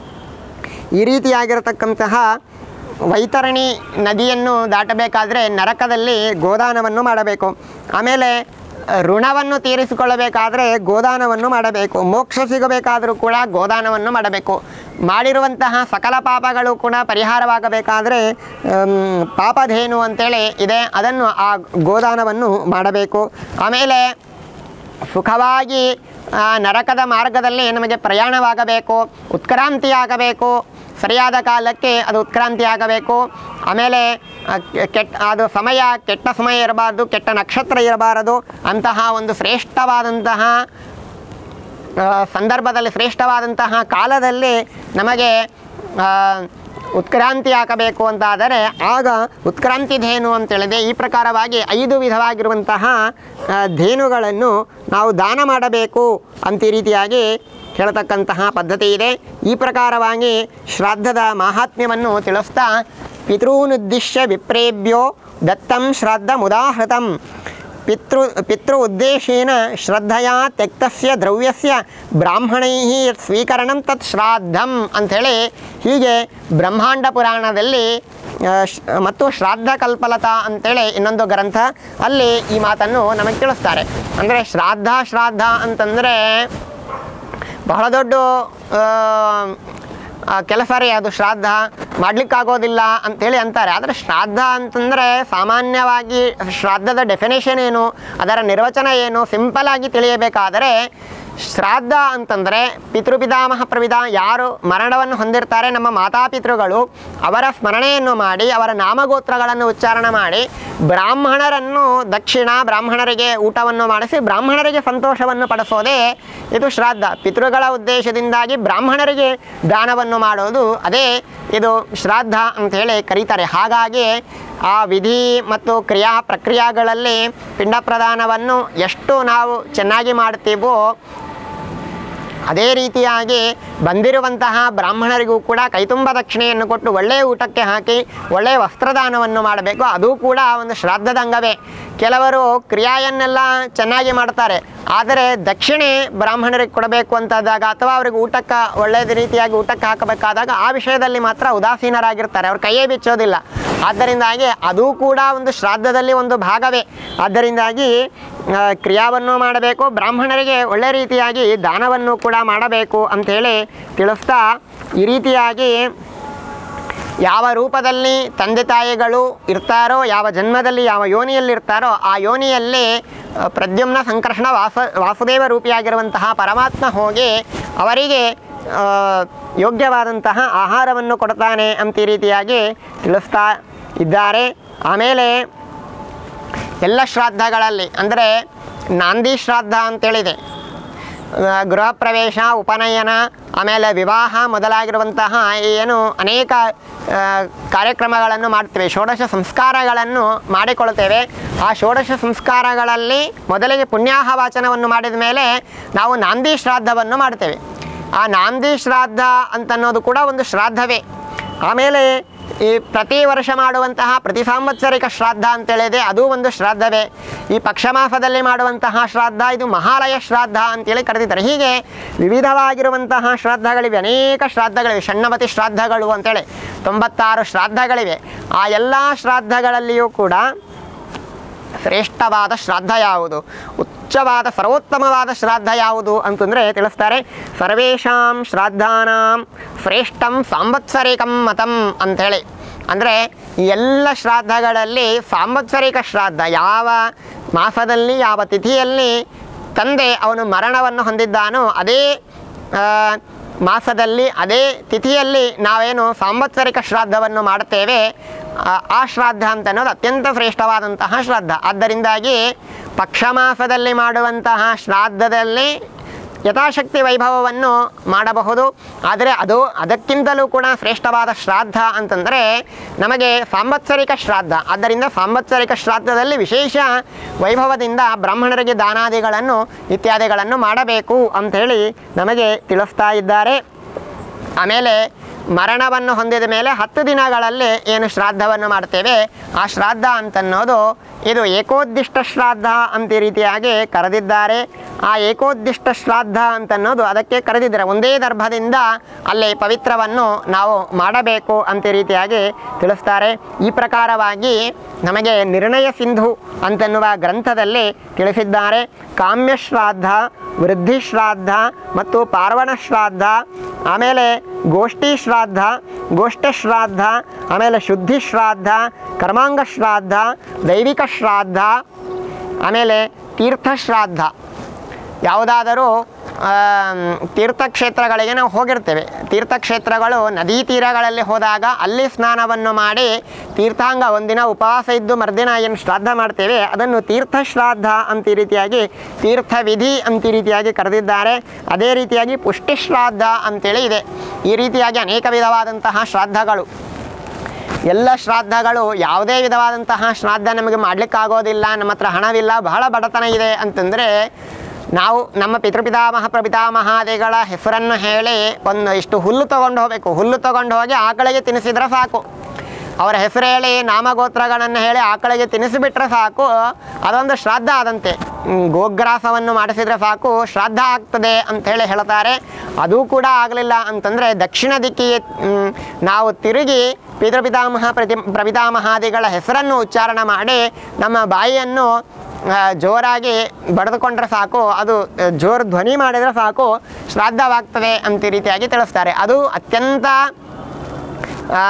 ಈ ರೀತಿಯಾಗಿರತಕ್ಕಂತಹ ವೈತರಣಿ ನದಿಯನ್ನು ದಾಟಬೇಕಾದ್ರೆ ನರಕದಲ್ಲಿ ಗೋದಾನವನ್ನು ಮಾಡಬೇಕು ಆಮೇಲೆ ಋಣವನ್ನು ತೀರಿಸಿಕೊಳ್ಳಬೇಕಾದ್ರೆ ಗೋದಾನವನ್ನು ಮಾಡಬೇಕು ಮೋಕ್ಷ ಸಿಗಬೇಕಾದರೂ ಕೂಡ ಗೋದಾನವನ್ನು ಮಾಡಬೇಕು ಮಾಡಿರುವಂತಹ ಸಕಲ ಪಾಪಗಳು ಕೂಡ ಪರಿಹಾರವಾಗಬೇಕಾದ್ರೆ ಆಮ್, ಪಾಪಧೇನು ಅಂತೇಳಿ ಇದೆ ಅದನ್ನು ಆ ಗೋದಾನವನ್ನು ಮಾಡಬೇಕು ಆಮೇಲೆ ಸುಖವಾಗಿ ಆ, ನರಕದ ಮಾರ್ಗದಲ್ಲಿ ನಮಗೆ ಪ್ರಯಾಣವಾಗಬೇಕು ಉತ್ಕ್ರಾಂತಿಯಾಗಬೇಕು ಸರಿಯಾದ ಕಾಲಕ್ಕೆ ಅದು ಉತ್ಕ್ರಾಂತಿ ಆಗಬೇಕು ಆಮೇಲೆ ಆ, ಕೆ- ಕೆಟ್ಟ ಅದು ಸಮಯ ಕೆಟ್ಟ ಸಮಯ ಇರಬಾರ್ದು ಕೆಟ್ಟ ನಕ್ಷತ್ರ ಇರಬಾರದು ಅಂತಹ ಒಂದು ಶ್ರೇಷ್ಠವಾದಂತಹ ಆ, ಸಂದರ್ಭದಲ್ಲಿ ಶ್ರೇಷ್ಠವಾದಂತಹ ಕಾಲದಲ್ಲಿ ನಮಗೆ ಆ, ಉತ್ಕ್ರಾಂತಿ ಆಗಬೇಕು ಅಂತಾದರೆ ಆಗ ಉತ್ಕ್ರಾಂತಿ ಧೇನು ಅಂತೇಳಿದೆ ಈ ಪ್ರಕಾರವಾಗಿ ಐದು ವಿಧವಾಗಿರುವಂತಹ ಆ, ಧೇನುಗಳನ್ನು ನಾವು ದಾನ ಮಾಡಬೇಕು ಅಂತ ಈ ರೀತಿಯಾಗಿ ಹೇಳ್ತಕ್ಕಂತಹ ಪದ್ಧತಿ ಇದೆ ಈ ಪ್ರಕಾರವಾಗಿ ಶ್ರಾದ್ದದ ಮಾಹಾತ್ಮ್ಯವನ್ನು ತಿಳಿಸ್ತಾ ಪಿತॄನುದ್ದೇಶ್ಯ ವಿಪ್ರೇಭ್ಯೋ ದತ್ತಂ ಶ್ರಾದ್ದ ಮುದಾಹೃತಂ ಪಿತೃ ಪಿತೃ ಉದ್ದೇಶೇನ ಶ್ರದ್ಧೆಯ ತ್ಯಕ್ತಸ್ಯ ದ್ರವ್ಯಸ್ಯ ಬ್ರಾಹ್ಮಣೈ ಸ್ವೀಕರಣಂ ತತ್ ಶ್ರಾದ್ದಂ ಅಂಥೇಳಿ ಹೀಗೆ ಬ್ರಹ್ಮಾಂಡ ಪುರಾಣದಲ್ಲಿ ಆ, ಶ್- ಮತ್ತು ಶ್ರಾದ್ದ ಕಲ್ಪಲತಾ ಅಂತೇಳಿ ಇನ್ನೊಂದು ಗ್ರಂಥ ಅಲ್ಲಿ ಈ ಮಾತನ್ನು ನಮಗೆ ತಿಳಿಸ್ತಾರೆ ಅಂದರೆ ಶ್ರಾದ್ದ ಶ್ರಾದ್ದ ಅಂತಂದರೆ ಬಹಳ ದೊಡ್ಡ ಆ, ಆ, ಕೆಲಸ ರೀ ಅದು ಶ್ರಾದ್ದ ಮಾಡ್ಲಿಕ್ಕಾಗೋದಿಲ್ಲ ಅಂತೇಳಿ ಅಂತಾರೆ ಆದರೆ ಶ್ರಾದ್ದ ಅಂತಂದರೆ ಸಾಮಾನ್ಯವಾಗಿ ಶ್ರಾದ್ದದ ಡೆಫಿನೇಷನ್ ಏನು ಅದರ ನಿರ್ವಚನ ಏನು ಸಿಂಪಲ್ ಆಗಿ ತಿಳಿಯಬೇಕಾದರೆ ಶ್ರಾದ್ದ ಅಂತಂದರೆ ಪಿತೃಪಿತಾಮಹ ಪ್ರವಿಧ ಯಾರು ಮರಣವನ್ನು ಹೊಂದಿರ್ತಾರೆ ನಮ್ಮ ಮಾತಾಪಿತೃಗಳು ಅವರ ಸ್ಮರಣೆಯನ್ನು ಮಾಡಿ ಅವರ ನಾಮಗೋತ್ರಗಳನ್ನು ಉಚ್ಚಾರಣೆ ಮಾಡಿ ಬ್ರಾಹ್ಮಣರನ್ನು ದಕ್ಷಿಣ ಬ್ರಾಹ್ಮಣರಿಗೆ ಊಟವನ್ನು ಮಾಡಿಸಿ ಬ್ರಾಹ್ಮಣರಿಗೆ ಸಂತೋಷವನ್ನು ಪಡಿಸೋದೇ ಇದು ಶ್ರಾದ್ದ ಪಿತೃಗಳ ಉದ್ದೇಶದಿಂದಾಗಿ ಬ್ರಾಹ್ಮಣರಿಗೆ ದಾನವನ್ನು ಮಾಡೋದು ಅದೇ ಇದು ಶ್ರಾದ್ದ ಅಂಥೇಳಿ ಕರೀತಾರೆ ಹಾಗಾಗಿ ಆ ವಿಧಿ ಮತ್ತು ಕ್ರಿಯಾ ಪ್ರಕ್ರಿಯೆಗಳಲ್ಲಿ ಪಿಂಡ ಪ್ರದಾನವನ್ನು ಎಷ್ಟು ನಾವು ಚೆನ್ನಾಗಿ ಮಾಡ್ತೀವೋ ಅದೇ ರೀತಿಯಾಗಿ ಬಂದಿರುವಂತಹ ಬ್ರಾಹ್ಮಣರಿಗೂ ಕೂಡ ಕೈತುಂಬ ದಕ್ಷಿಣೆಯನ್ನು ಕೊಟ್ಟು ಒಳ್ಳೆಯ ಊಟಕ್ಕೆ ಹಾಕಿ ಒಳ್ಳೆಯ ವಸ್ತ್ರದಾನವನ್ನು ಮಾಡಬೇಕು ಅದು ಕೂಡ ಒಂದು ಶ್ರಾದ್ದದ ಅಂಗವೇ ಕೆಲವರು ಕ್ರಿಯೆಯನ್ನೆಲ್ಲ ಚೆನ್ನಾಗಿ ಮಾಡ್ತಾರೆ ಆದರೆ ದಕ್ಷಿಣೆ ಬ್ರಾಹ್ಮಣರಿಗೆ ಕೊಡಬೇಕು ಅಂತಂದಾಗ ಅಥವಾ ಅವ್ರಿಗೆ ಊಟಕ್ಕೆ ಒಳ್ಳೆಯ ರೀತಿಯಾಗಿ ಊಟಕ್ಕೆ ಹಾಕಬೇಕಾದಾಗ ಆ ವಿಷಯದಲ್ಲಿ ಮಾತ್ರ ಉದಾಸೀನರಾಗಿರ್ತಾರೆ ಅವ್ರು ಕೈಯೇ ಬಿಚ್ಚೋದಿಲ್ಲ ಆದ್ದರಿಂದಾಗಿ ಅದು ಕೂಡ ಒಂದು ಶ್ರಾದ್ದದಲ್ಲಿ ಒಂದು ಭಾಗವೇ ಆದ್ದರಿಂದಾಗಿ ಆ, ಕ್ರಿಯಾವನ್ನು ಮಾಡಬೇಕು ಬ್ರಾಹ್ಮಣರಿಗೆ ಒಳ್ಳೆ ರೀತಿಯಾಗಿ ದಾನವನ್ನು ಕೂಡ ಮಾಡಬೇಕು ಅಂಥೇಳಿ ತಿಳಿಸ್ತಾ ಈ ರೀತಿಯಾಗಿ ಯಾವ ರೂಪದಲ್ಲಿ ತಂದೆ ತಾಯಿಗಳು ಇರ್ತಾರೋ ಯಾವ ಜನ್ಮದಲ್ಲಿ ಯಾವ ಯೋನಿಯಲ್ಲಿ ಇರ್ತಾರೋ ಆ ಯೋನಿಯಲ್ಲಿ ಆ, ಪ್ರದ್ಯುಮ್ನ ಸಂಕರ್ಷಣ ವಾಸ ವಾಸುದೇವ ರೂಪಿಯಾಗಿರುವಂತಹ ಪರಮಾತ್ಮ ಹೋಗಿ ಅವರಿಗೆ ಆ, ಯೋಗ್ಯವಾದಂತಹ ಆಹಾರವನ್ನು ಕೊಡ್ತಾನೆ ಅಂತ ಈ ರೀತಿಯಾಗಿ ತಿಳಿಸ್ತಾ ಇದ್ದಾರೆ ಆಮೇಲೆ ಎಲ್ಲ ಶ್ರಾದ್ದಗಳಲ್ಲಿ ಅಂದರೆ ನಾಂದಿ ಶ್ರಾದ್ದ ಅಂತೇಳಿದೆ ಆ, ಗೃಹ ಪ್ರವೇಶ ಉಪನಯನ ಆಮೇಲೆ ವಿವಾಹ ಮೊದಲಾಗಿರುವಂತಹ ಏನು ಅನೇಕ ಆ, ಕಾರ್ಯಕ್ರಮಗಳನ್ನು ಮಾಡ್ತೇವೆ ಷೋಡಶ ಸಂಸ್ಕಾರಗಳನ್ನು ಮಾಡಿಕೊಳ್ತೇವೆ ಆ ಷೋಡಶ ಸಂಸ್ಕಾರಗಳಲ್ಲಿ ಮೊದಲಿಗೆ ಪುಣ್ಯಾಹ ವಾಚನವನ್ನು ಮಾಡಿದ ಮೇಲೆ ನಾವು ನಾಂದಿ ಶ್ರಾದ್ದವನ್ನು ಮಾಡ್ತೇವೆ ಆ ನಾಂದಿ ಶ್ರಾದ್ದ ಅಂತನ್ನೋದು ಕೂಡ ಒಂದು ಶ್ರಾದ್ದವೇ ಆಮೇಲೆ ಈ ಪ್ರತಿ ವರ್ಷ ಮಾಡುವಂತಹ ಪ್ರತಿ ಸಾಂವತ್ಸರಿಕ ಶ್ರಾದ್ದ ಅಂತೇಳಿದೆ ಅದು ಒಂದು ಶ್ರಾದ್ದವೇ ಈ ಪಕ್ಷಮಾಸದಲ್ಲಿ ಮಾಡುವಂತಹ ಶ್ರಾದ್ದ ಇದು ಮಹಾಲಯ ಶ್ರಾದ್ದ ಅಂತೇಳಿ ಕರೆದಿದ್ದಾರೆ ಹೀಗೆ ವಿವಿಧವಾಗಿರುವಂತಹ ಶ್ರಾದ್ದಗಳಿವೆ ಅನೇಕ ಶ್ರಾದ್ದಗಳಿವೆ ಷಣ್ಣವತಿ ಶ್ರಾದ್ದಗಳು ಅಂತೇಳಿ ತೊಂಬತ್ತಾರು ಶ್ರಾದ್ದಗಳಿವೆ ಆ ಎಲ್ಲ ಶ್ರಾದ್ದಗಳಲ್ಲಿಯೂ ಕೂಡ ಶ್ರೇಷ್ಠವಾದ ಶ್ರಾದ್ದ ಯಾವುದು ಉಚ್ಚವಾದ ಸರ್ವೋತ್ತಮವಾದ ಶ್ರಾದ್ದ ಯಾವುದು ಅಂತಂದರೆ ತಿಳಿಸ್ತಾರೆ ಸರ್ವೇಷಾಂ ಶ್ರಾದ್ದಾನಾಂ ಶ್ರೇಷ್ಠಂ ಸಾಂವತ್ಸರಿಕಂ ಮತಂ ಅಂಥೇಳಿ ಅಂದರೆ ಈ ಎಲ್ಲ ಶ್ರಾದ್ದಗಳಲ್ಲಿ ಸಾಂವತ್ಸರಿಕ ಶ್ರಾದ್ದ ಯಾವ ಮಾಸದಲ್ಲಿ ಯಾವ ತಿಥಿಯಲ್ಲಿ ತಂದೆ ಅವನು ಮರಣವನ್ನು ಹೊಂದಿದ್ದಾನೋ ಅದೇ ಆ, ಮಾಸದಲ್ಲಿ ಅದೇ ತಿಥಿಯಲ್ಲಿ ನಾವೇನು ಸಾಂವತ್ಸರಿಕ ಶ್ರಾದ್ದವನ್ನು ಮಾಡ್ತೇವೆ ಆ- ಆ ಶ್ರಾದ್ದ ಅಂತ ಅನ್ನೋದು ಅತ್ಯಂತ ಶ್ರೇಷ್ಠವಾದಂತಹ ಶ್ರಾದ್ದ ಆದ್ದರಿಂದಾಗಿ ಪಕ್ಷಮಾಸದಲ್ಲಿ ಮಾಡುವಂತಹ ಶ್ರಾದ್ದದಲ್ಲಿ ಯಥಾಶಕ್ತಿ ವೈಭವವನ್ನು ಮಾಡಬಹುದು ಆದರೆ ಅದು ಅದಕ್ಕಿಂತಲೂ ಕೂಡ ಶ್ರೇಷ್ಠವಾದ ಶ್ರಾದ್ದ ಅಂತಂದರೆ ನಮಗೆ ಸಾಂವತ್ಸರಿಕ ಶ್ರಾದ್ದ ಆದ್ದರಿಂದ ಸಾಂವತ್ಸರಿಕ ಶ್ರಾದ್ದದಲ್ಲಿ ವಿಶೇಷ ವೈಭವದಿಂದ ಬ್ರಾಹ್ಮಣರಿಗೆ ದಾನಾದಿಗಳನ್ನು ಇತ್ಯಾದಿಗಳನ್ನು ಮಾಡಬೇಕು ಅಂಥೇಳಿ ನಮಗೆ ತಿಳಿಸ್ತಾ ಇದ್ದಾರೆ ಆಮೇಲೆ ಮರಣವನ್ನು ಹೊಂದಿದ ಮೇಲೆ ಹತ್ತು ದಿನಗಳಲ್ಲಿ ಏನು ಶ್ರಾದ್ದವನ್ನು ಮಾಡ್ತೇವೆ ಆ ಶ್ರಾದ್ದ ಅಂತನ್ನೋದು ಇದು ಏಕೋದ್ದಿಷ್ಟ ಶ್ರಾದ್ದ ಅಂತ ಈ ರೀತಿಯಾಗಿ ಕರೆದಿದ್ದಾರೆ ಆ ಏಕೋದ್ದಿಷ್ಟ ಶ್ರಾದ್ದ ಅಂತನ್ನೋದು ಅದಕ್ಕೆ ಕರೆದಿದ್ದಾರೆ ಒಂದೇ ದರ್ಭದಿಂದ ಅಲ್ಲಿ ಪವಿತ್ರವನ್ನು ನಾವು ಮಾಡಬೇಕು ಅಂತ ಈ ರೀತಿಯಾಗಿ ತಿಳಿಸ್ತಾರೆ ಈ ಪ್ರಕಾರವಾಗಿ ನಮಗೆ ನಿರ್ಣಯ ಸಿಂಧು ಅಂತನ್ನುವ ಗ್ರಂಥದಲ್ಲಿ ತಿಳಿಸಿದ್ದಾರೆ ಕಾಮ್ಯ ಶ್ರಾದ್ದ ವೃದ್ಧಿ ಶ್ರಾದ್ದ ಮತ್ತು ಪಾರ್ವಣ ಶ್ರಾದ್ದ ಆಮೇಲೆ ಗೋಷ್ಠಿ ಶ್ರಾದ್ದ ಗೋಷ್ಠ ಶ್ರಾದ್ದ ಆಮೇಲೆ ಶುದ್ಧಿ ಶ್ರಾದ್ದ ಕರ್ಮಾಂಗ ಶ್ರಾದ್ದ ದೈವಿಕ ಶ್ರಾದ್ದ ಆಮೇಲೆ ತೀರ್ಥ ಶ್ರಾದ್ದ ಯಾವುದಾದರೂ ಆಮ್, ತೀರ್ಥಕ್ಷೇತ್ರಗಳಿಗೆ ನಾವು ಹೋಗಿರ್ತೇವೆ ತೀರ್ಥಕ್ಷೇತ್ರಗಳು ನದಿ ತೀರಗಳಲ್ಲಿ ಹೋದಾಗ ಅಲ್ಲಿ ಸ್ನಾನವನ್ನು ಮಾಡಿ ತೀರ್ಥಾಂಗ ಒಂದಿನ ಉಪವಾಸ ಇದ್ದು ಮರುದಿನ ಏನು ಶ್ರಾದ್ದ ಮಾಡ್ತೇವೆ ಅದನ್ನು ತೀರ್ಥ ಶ್ರಾದ್ದ ಅಂತ ಈ ರೀತಿಯಾಗಿ ತೀರ್ಥ ವಿಧಿ ಅಂತ ಈ ರೀತಿಯಾಗಿ ಕರೆದಿದ್ದಾರೆ ಅದೇ ರೀತಿಯಾಗಿ ಪುಷ್ಟಿ ಶ್ರಾದ್ದ ಅಂತೇಳಿ ಇದೆ ಈ ರೀತಿಯಾಗಿ ಅನೇಕ ವಿಧವಾದಂತಹ ಶ್ರಾದ್ದಗಳು ಎಲ್ಲ ಶ್ರಾದ್ದಗಳು ಯಾವುದೇ ವಿಧವಾದಂತಹ ಶ್ರಾದ್ದ ನಮಗೆ ಮಾಡಲಿಕ್ಕಾಗೋದಿಲ್ಲ ನಮ್ಮ ಹತ್ರ ಹಣವಿಲ್ಲ ಬಹಳ ಬಡತನ ಇದೆ ಅಂತಂದರೆ ನಾವು ನಮ್ಮ ಪಿತೃಪಿತಾಮಹ ಪ್ರಪಿತಾಮಹಾದಿಗಳ ಹೆಸರನ್ನು ಹೇಳಿ ಒಂದು ಇಷ್ಟು ಹುಲ್ಲು ತೊಗೊಂಡು ಹೋಗಬೇಕು ಹುಲ್ಲು ತೊಗೊಂಡು ಹೋಗಿ ಆಕಳಿಗೆ ತಿನ್ನಿಸಿದ್ರೆ ಸಾಕು ಅವರ ಹೆಸರು ಹೇಳಿ ನಾಮಗೋತ್ರಗಳನ್ನು ಹೇಳಿ ಆಕಳಿಗೆ ತಿನ್ನಿಸಿಬಿಟ್ರೆ ಸಾಕು ಅದೊಂದು ಶ್ರಾದ್ದ ಆದಂತೆ ಹ್ಮ್, ಗೋಗ್ರಾಸವನ್ನು ಮಾಡಿಸಿದ್ರೆ ಸಾಕು ಶ್ರಾದ್ದ ಆಗ್ತದೆ ಅಂಥೇಳಿ ಹೇಳ್ತಾರೆ ಅದು ಕೂಡ ಆಗಲಿಲ್ಲ ಅಂತಂದರೆ ದಕ್ಷಿಣ ದಿಕ್ಕಿಗೆ ಹ್ಮ್, ನಾವು ತಿರುಗಿ ಪಿತೃಪಿತಾಮಹ ಪ್ರತಿ ಪ್ರಪಿತಾಮಹಾದಿಗಳ ಹೆಸರನ್ನು ಉಚ್ಚಾರಣ ಮಾಡಿ ನಮ್ಮ ಬಾಯಿಯನ್ನು ಆ, ಜೋರಾಗಿ ಬಡಿದುಕೊಂಡ್ರೆ ಸಾಕು ಅದು ಆ, ಜೋರು ಧ್ವನಿ ಮಾಡಿದರೆ ಸಾಕು ಶ್ರಾದ್ದವಾಗ್ತದೆ ಅಂತ ಈ ರೀತಿಯಾಗಿ ತಿಳಿಸ್ತಾರೆ ಅದು ಅತ್ಯಂತ ಆ,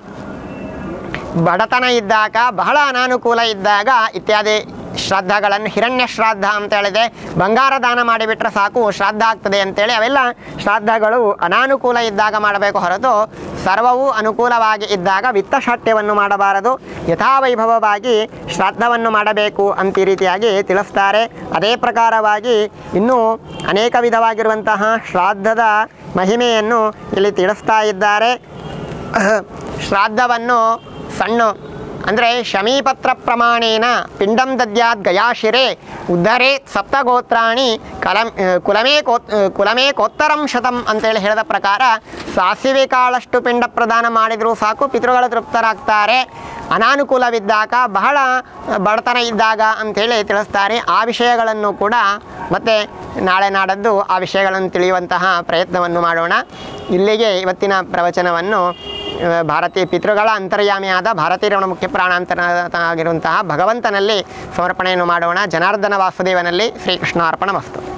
ಬಡತನ ಇದ್ದಾಗ ಬಹಳ ಅನಾನುಕೂಲ ಇದ್ದಾಗ ಇತ್ಯಾದಿ ಶ್ರಾದ್ದಗಳನ್ನು ಹಿರಣ್ಯ ಶ್ರಾದ್ದ ಅಂತ ಹೇಳಿದೆ ಬಂಗಾರ ದಾನ ಮಾಡಿಬಿಟ್ರೆ ಸಾಕು ಶ್ರಾದ್ದ ಆಗ್ತದೆ ಅಂತೇಳಿ ಅವೆಲ್ಲ ಶ್ರಾದ್ದಗಳು ಅನಾನುಕೂಲ ಇದ್ದಾಗ ಮಾಡಬೇಕು ಹೊರತು ಸರ್ವವೂ ಅನುಕೂಲವಾಗಿ ಇದ್ದಾಗ ವಿತ್ತಶಾಟ್ಯವನ್ನು ಮಾಡಬಾರದು ಯಥಾವೈಭವವಾಗಿ ಶ್ರಾದ್ದವನ್ನು ಮಾಡಬೇಕು ಅಂತ ಈ ರೀತಿಯಾಗಿ ತಿಳಿಸ್ತಾರೆ ಅದೇ ಪ್ರಕಾರವಾಗಿ ಇನ್ನೂ ಅನೇಕ ವಿಧವಾಗಿರುವಂತಹ ಶ್ರಾದ್ದದ ಮಹಿಮೆಯನ್ನು ಇಲ್ಲಿ ತಿಳಿಸ್ತಾ ಇದ್ದಾರೆ ಶ್ರಾದ್ದವನ್ನು ಸಣ್ಣ ಅಂದರೆ ಶಮೀಪತ್ರ ಪ್ರಮಾಣೇನ ಪಿಂಡಂ ದದ್ಯಾತ್ ಗಯಾಶಿರೆ ಉದ್ಧರೇತ್ ಸಪ್ತಗೋತ್ರಾಣಿ ಕಲಂ ಕುಲಮೇ ಕೋ ಕುಲಮೇ ಕೋತ್ತರಂ ಶತಂ ಅಂತೇಳಿ ಹೇಳಿದ ಪ್ರಕಾರ ಸಾಸಿವೆ ಕಾಳಷ್ಟು ಪಿಂಡ ಪ್ರದಾನ ಮಾಡಿದರೂ ಸಾಕು ಪಿತೃಗಳು ತೃಪ್ತರಾಗ್ತಾರೆ ಅನಾನುಕೂಲವಿದ್ದಾಗ ಬಹಳ ಬಡತನ ಇದ್ದಾಗ ಅಂಥೇಳಿ ತಿಳಿಸ್ತಾರೆ ಆ ವಿಷಯಗಳನ್ನು ಕೂಡ ಮತ್ತೆ ನಾಳೆ ನಾಡದ್ದು ಆ ವಿಷಯಗಳನ್ನು ತಿಳಿಯುವಂತಹ ಪ್ರಯತ್ನವನ್ನು ಮಾಡೋಣ ಇಲ್ಲಿಗೆ ಇವತ್ತಿನ ಪ್ರವಚನವನ್ನು ಆ, ಭಾರತೀಯ ಪಿತೃಗಳ ಅಂತರ್ಯಾಮಿಯಾದ ಭಾರತೀಯ ರಮಣ ಮುಖ್ಯ ಪ್ರಾಣಾಂತರನಾಗಿರುವಂತಹ ಭಗವಂತನಲ್ಲಿ ಸಮರ್ಪಣೆಯನ್ನು ಮಾಡೋಣ ಜನಾರ್ದನ ವಾಸುದೇವನಲ್ಲಿ ಶ್ರೀಕೃಷ್ಣಾರ್ಪಣ ಮಸ್ತು